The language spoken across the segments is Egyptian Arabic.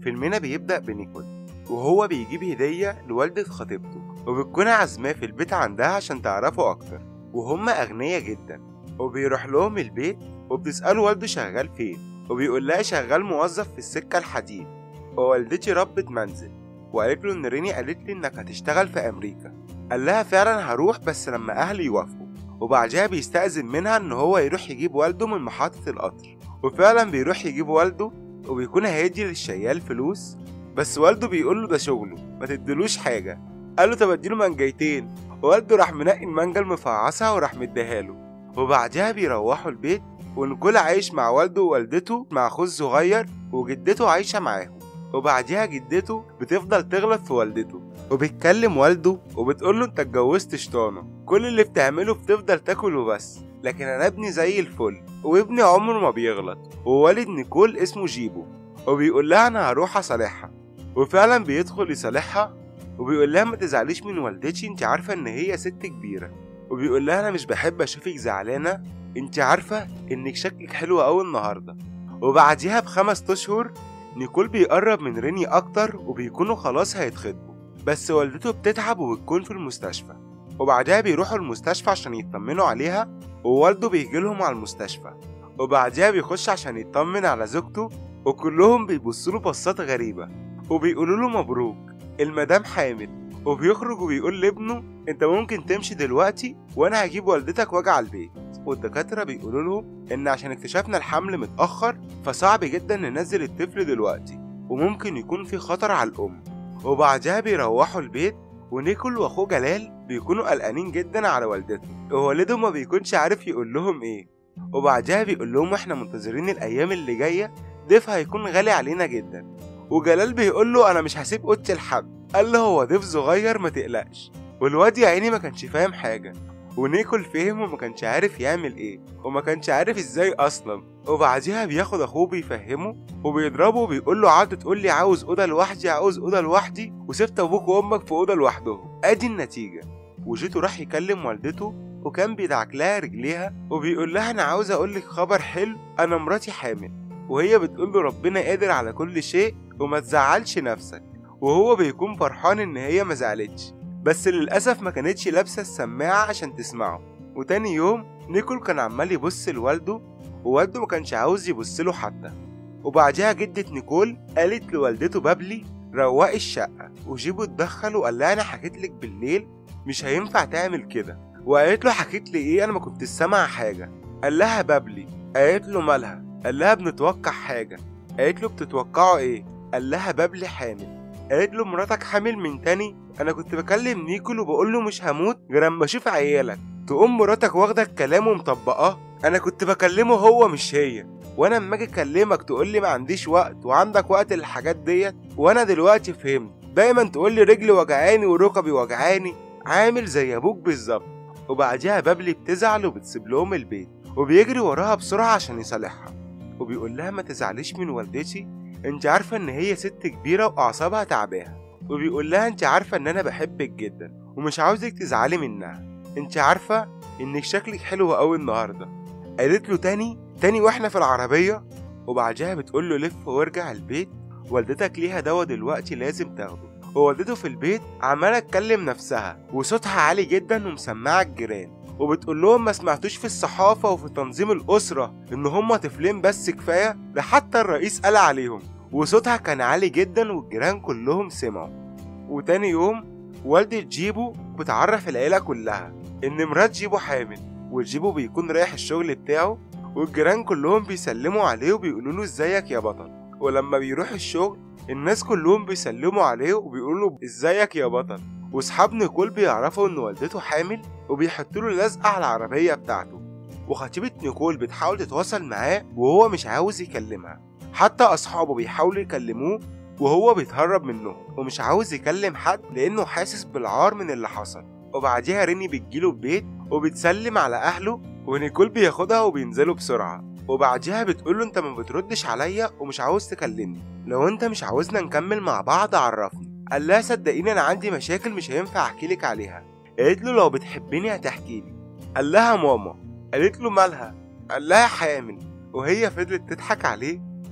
فيلمنا بيبدأ بنيكول وهو بيجيب هدية لوالدة خطيبته وبتكون عازماه في البيت عندها عشان تعرفوا أكتر وهم أغنياء جدا وبيروح لهم البيت وبتسأله والده شغال فين وبيقول لها شغال موظف في السكة الحديد ووالدتي ربة منزل وقالت له إن ريني قالت لي إنك هتشتغل في أمريكا قال لها فعلا هروح بس لما أهلي يوافقوا وبعدها بيستأذن منها إن هو يروح يجيب والده من محطة القطر وفعلا بيروح يجيب والده وبيكون هيدي للشيال فلوس بس والده بيقول له ده شغله ما تديلوش حاجة قال له طب اديله منجيتين والده راح منقي المانجا المفعصة وراح مديها له وبعدها بيروحوا البيت ونكول عايش مع والده ووالدته مع اخوه الصغير وجدته عايشة معاهم وبعدها جدته بتفضل تغلط في والدته وبيتكلم والده وبتقول له انت اتجوزت شطانة كل اللي بتعمله بتفضل تاكل وبس لكن انا ابني زي الفل وابني عمره ما بيغلط ووالد نيكول اسمه جيبو وبيقول لها انا هروح اصالحها وفعلا بيدخل يصالحها وبيقول لها ما تزعليش من والدتي انت عارفه ان هي ست كبيره وبيقول لها انا مش بحب اشوفك زعلانه انت عارفه انك شكلك حلو قوي النهارده وبعديها بخمس اشهر نيكول بيقرب من ريني اكتر وبيكونوا خلاص هيتخطبوا بس والدته بتتعب وبتكون في المستشفى وبعدها بيروحوا المستشفى عشان يطمنوا عليها ووالده بيجيلهم على المستشفى وبعدها بيخش عشان يطمن على زوجته وكلهم بيبصوله بصات غريبة وبيقولوا له مبروك المدام حامل وبيخرج وبيقول لابنه انت ممكن تمشي دلوقتي وانا هجيب والدتك واجي على البيت والدكاترة بيقولوا لهم ان عشان اكتشفنا الحمل متأخر فصعب جدا ننزل الطفل دلوقتي وممكن يكون في خطر على الأم وبعدها بيروحوا البيت ونيكول واخوه جلال بيكونوا قلقانين جدا على والدته ووالده ما بيكونش عارف يقول لهم ايه وبعدها بيقول لهم احنا منتظرين الايام اللي جايه ضيف هيكون غالي علينا جدا وجلال بيقول له انا مش هسيب اوضتي لحد قال له هو ضيف صغير ما تقلقش والواد يا عيني ما كانش فاهم حاجه ونيكول فهم وما كانش عارف يعمل ايه وما كانش عارف ازاي اصلا وبعديها بياخد اخوه بيفهمه وبيضربه وبيقول له قعدت تقول لي عاوز اوضه لوحدي عاوز اوضه لوحدي وسبت ابوك وامك في اوضه لوحدهم ادي النتيجه وجيتو راح يكلم والدته وكان بيدعك لها رجليها وبيقول لها انا عاوز اقول لك خبر حلو انا مراتي حامل وهي بتقول له ربنا قادر على كل شيء وما تزعلش نفسك وهو بيكون فرحان ان هي ما زعلتش بس للاسف ما كانتش لابسه السماعه عشان تسمعه وتاني يوم نيكول كان عمال يبص لوالده ووالده ما كانش عاوز يبص له حتى وبعدها جدة نيكول قالت لوالدته بابلي روقي الشقة وجيبه اتدخل وقال لها أنا حكيت لك بالليل مش هينفع تعمل كده وقالت له حكيت لي إيه أنا ما كنت سامع حاجة قال لها بابلي قالت له مالها قال لها بنتوقع حاجة قالت له بتتوقعوا إيه قال لها بابلي حامل قالت له مراتك حامل من تاني أنا كنت بكلم نيكول وبقول له مش هموت غير أما أشوف عيالك تقوم مراتك واخدة الكلام ومطبقاه أنا كنت بكلمه هو مش هي وانا اما اجي اكلمك تقول لي ما عنديش وقت وعندك وقت للحاجات ديت وانا دلوقتي فهمت دايما تقول لي رجلي وجعاني وركبي وجعاني عامل زي ابوك بالظبط وبعدها بابلي بتزعل وبتسيب لهم البيت وبيجري وراها بسرعه عشان يصالحها وبيقول لها ما تزعليش من والدتي انت عارفه ان هي ست كبيره واعصابها تعباها وبيقول لها انت عارفه ان انا بحبك جدا ومش عاوزك تزعلي منها انت عارفه انك شكلك حلو قوي النهارده قالت له تاني تاني واحنا في العربية وبعدها بتقول له لف وارجع البيت والدتك ليها دوا دلوقتي لازم تاخده ووالدته في البيت عمالة تكلم نفسها وصوتها عالي جدا ومسمعة الجيران وبتقول لهم ما سمعتوش في الصحافة وفي تنظيم الأسرة إن هما طفلين بس كفاية ده حتى الرئيس قال عليهم وصوتها كان عالي جدا والجيران كلهم سمعوا وتاني يوم والدة جيبو بتعرف العيلة كلها إن مرات جيبو حامل وجيبو بيكون رايح الشغل بتاعه والجيران كلهم بيسلموا عليه وبيقولوا له ازيك يا بطل ولما بيروح الشغل الناس كلهم بيسلموا عليه وبيقولوا له ازيك يا بطل واصحاب نيكول بيعرفوا ان والدته حامل وبيحطوا له لزقه على العربيه بتاعته وخطيبه نيكول بتحاول تتواصل معاه وهو مش عاوز يكلمها حتى اصحابه بيحاولوا يكلموه وهو بيتهرب منهم ومش عاوز يكلم حد لانه حاسس بالعار من اللي حصل وبعديها ريني بتجيله البيت وبتسلم على اهله ونيكول بياخدها وبينزلوا بسرعة وبعديها بتقوله انت ما بتردش عليا ومش عاوز تكلمني لو انت مش عاوزنا نكمل مع بعض عرفني قال لها صدقيني انا عندي مشاكل مش هينفع احكيلك عليها قالت له لو بتحبني هتحكيلي قال لها ماما قالت له مالها قال لها حامل وهي فضلت تضحك عليه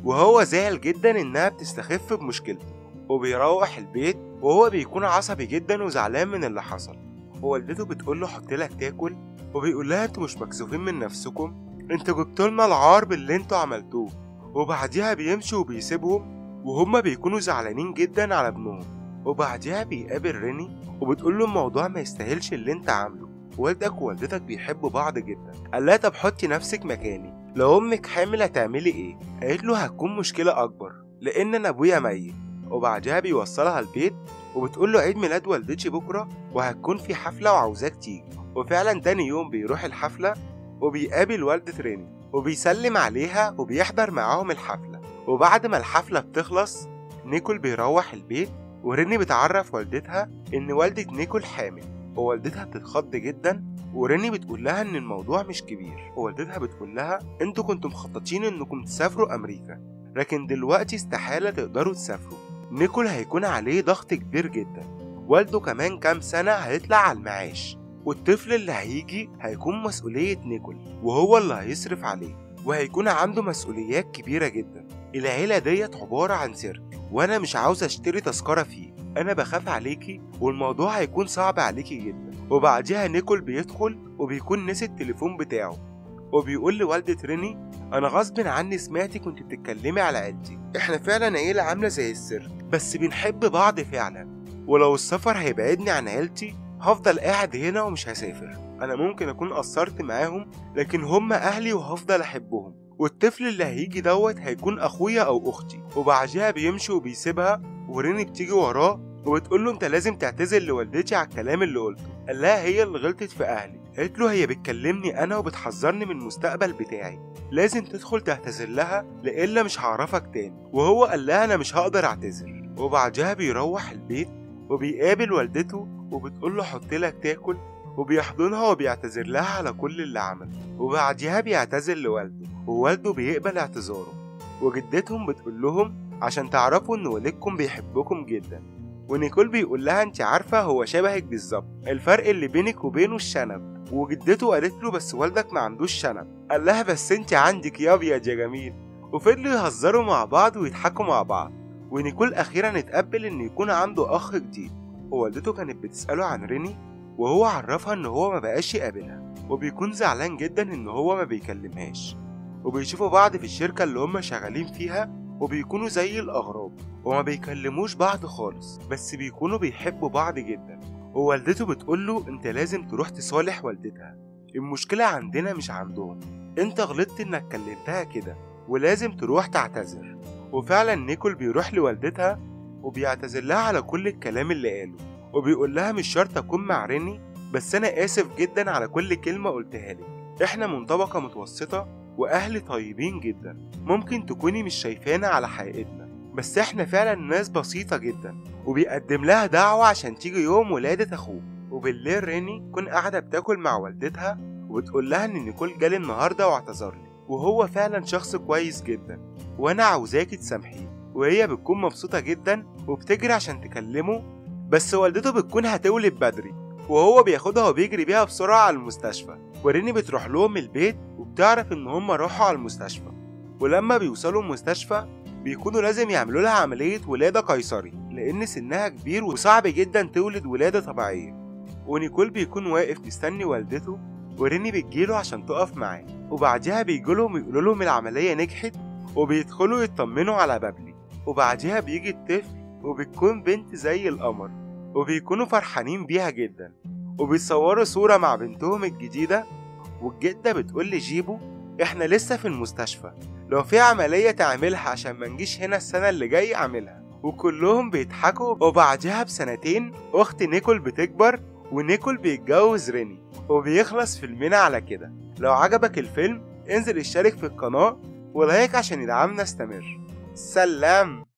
وهو زعل جدا إنها بتستخف بمشكلته وبيروح البيت وهو بيكون عصبي جدا وزعلان من اللي حصل ووالدته بتقول له حط لك تاكل وبيقول لها انتوا مش مكسوفين من نفسكم انتوا جبتوا لنا العار باللي انتوا عملتوه وبعديها بيمشوا وبيسيبهم وهما بيكونوا زعلانين جدا على ابنهم وبعديها بيقابل ريني وبتقول له الموضوع ما يستاهلش اللي انت عامله والدك ووالدتك بيحبوا بعض جدا قال لها طب حطي نفسك مكاني لو امك حامل هتعملي ايه قالت له هتكون مشكله اكبر لان انا ابويا ميت وبعدها بيوصلها البيت وبتقول له عيد ميلاد والدتي بكره وهتكون في حفله وعاوزاك تيجي وفعلا تاني يوم بيروح الحفله وبيقابل والدة ريني وبيسلم عليها وبيحضر معاهم الحفله وبعد ما الحفله بتخلص نيكول بيروح البيت وريني بتعرف والدتها ان والدة نيكول حامل ووالدتها بتتخض جدا وريني بتقول لها ان الموضوع مش كبير ووالدتها بتقول لها انتوا كنتوا مخططين انكم تسافروا امريكا لكن دلوقتي استحالة تقدروا تسافروا نيكول هيكون عليه ضغط كبير جدا والده كمان كام سنة هيطلع على المعاش والطفل اللي هيجي هيكون مسؤولية نيكول وهو اللي هيصرف عليه وهيكون عنده مسؤوليات كبيرة جدا العيلة ديت عبارة عن سيرك وأنا مش عاوز أشتري تذكرة فيه أنا بخاف عليكي والموضوع هيكون صعب عليكي جدا وبعديها نيكول بيدخل وبيكون نسي التليفون بتاعه وبيقول لوالدة ريني أنا غصب عني سمعتي كنت بتتكلمي على عيلتي إحنا فعلا عيلة عاملة زي السيرك بس بنحب بعض فعلا ولو السفر هيبعدني عن عيلتي هفضل قاعد هنا ومش هسافر أنا ممكن أكون قصرت معاهم لكن هم أهلي وهفضل أحبهم والطفل اللي هيجي دوت هيكون أخويا أو أختي وبعدها بيمشي وبيسيبها وريني بتيجي وراه وبتقول له انت لازم تعتذر لوالدتي على الكلام اللي قلته قال لها هي اللي غلطت في اهلي قالت له هي بتكلمني انا وبتحذرني من المستقبل بتاعي لازم تدخل تعتذر لها لإلا مش هعرفك تاني وهو قال لها انا مش هقدر اعتذر وبعدها بيروح البيت وبيقابل والدته وبتقول له حط لك تاكل وبيحضنها وبيعتذر لها على كل اللي عمله وبعدها بيعتذر لوالده ووالده بيقبل اعتذاره وجدتهم بتقول لهم عشان تعرفوا ان والدكم بيحبكم جدا ونيكول بيقول لها انت عارفة هو شبهك بالظبط الفرق اللي بينك وبينه الشنب وجدته قالت له بس والدك ما عندوش شنب قال لها بس انت عندك يا ابيض يا جميل وفضلوا يهزروا مع بعض ويضحكوا مع بعض ونيكول اخيرا اتقبل ان يكون عنده اخ جديد ووالدته كانت بتسأله عن ريني وهو عرفها ان هو ما بقاش يقابلها وبيكون زعلان جدا ان هو ما بيكلمهاش وبيشوفوا بعض في الشركة اللي هم شغالين فيها وبيكونوا زي الأغراب وما بيكلموش بعض خالص بس بيكونوا بيحبوا بعض جدا ووالدته بتقوله انت لازم تروح تصالح والدتها المشكلة عندنا مش عندهم انت غلطت انك كلمتها كده ولازم تروح تعتذر وفعلا نيكول بيروح لوالدتها وبيعتذر لها على كل الكلام اللي قاله وبيقول لها مش شرط اكون مع ريني بس انا اسف جدا على كل كلمة قلتها لك احنا من طبقة متوسطة واهل طيبين جدا ممكن تكوني مش شايفانا على حقيقتنا بس احنا فعلا ناس بسيطة جدا وبيقدم لها دعوة عشان تيجي يوم ولادة اخوه وبالليل ريني تكون قاعدة بتاكل مع والدتها وبتقول لها ان نيكول جالي النهاردة واعتذر لي وهو فعلا شخص كويس جدا وانا عاوزاكي تسامحيه وهي بتكون مبسوطة جدا وبتجري عشان تكلمه بس والدته بتكون هتولد بدري وهو بياخدها وبيجري بيها بسرعة على المستشفى وريني بتروح لهم البيت وبتعرف ان هم راحوا على المستشفى ولما بيوصلوا المستشفى بيكونوا لازم يعملوا لها عملية ولادة قيصري لأن سنها كبير وصعب جدا تولد ولادة طبيعية ونيكول بيكون واقف مستني والدته وريني بتجيله عشان تقف معاه وبعدها بيجولهم يقولوا لهم العملية نجحت وبيدخلوا يطمنوا على بابلي وبعدها بيجي الطفل وبتكون بنت زي القمر وبيكونوا فرحانين بيها جدا وبيتصوروا صورة مع بنتهم الجديدة والجدة بتقول لجيبو احنا لسه في المستشفى لو في عملية تعملها عشان ما نجيش هنا السنة اللي جاي اعملها وكلهم بيضحكوا وبعدها بسنتين اخت نيكول بتكبر ونيكول بيتجوز ريني وبيخلص فيلمنا على كده لو عجبك الفيلم انزل اشترك في القناة ولايك عشان يدعمنا استمر سلام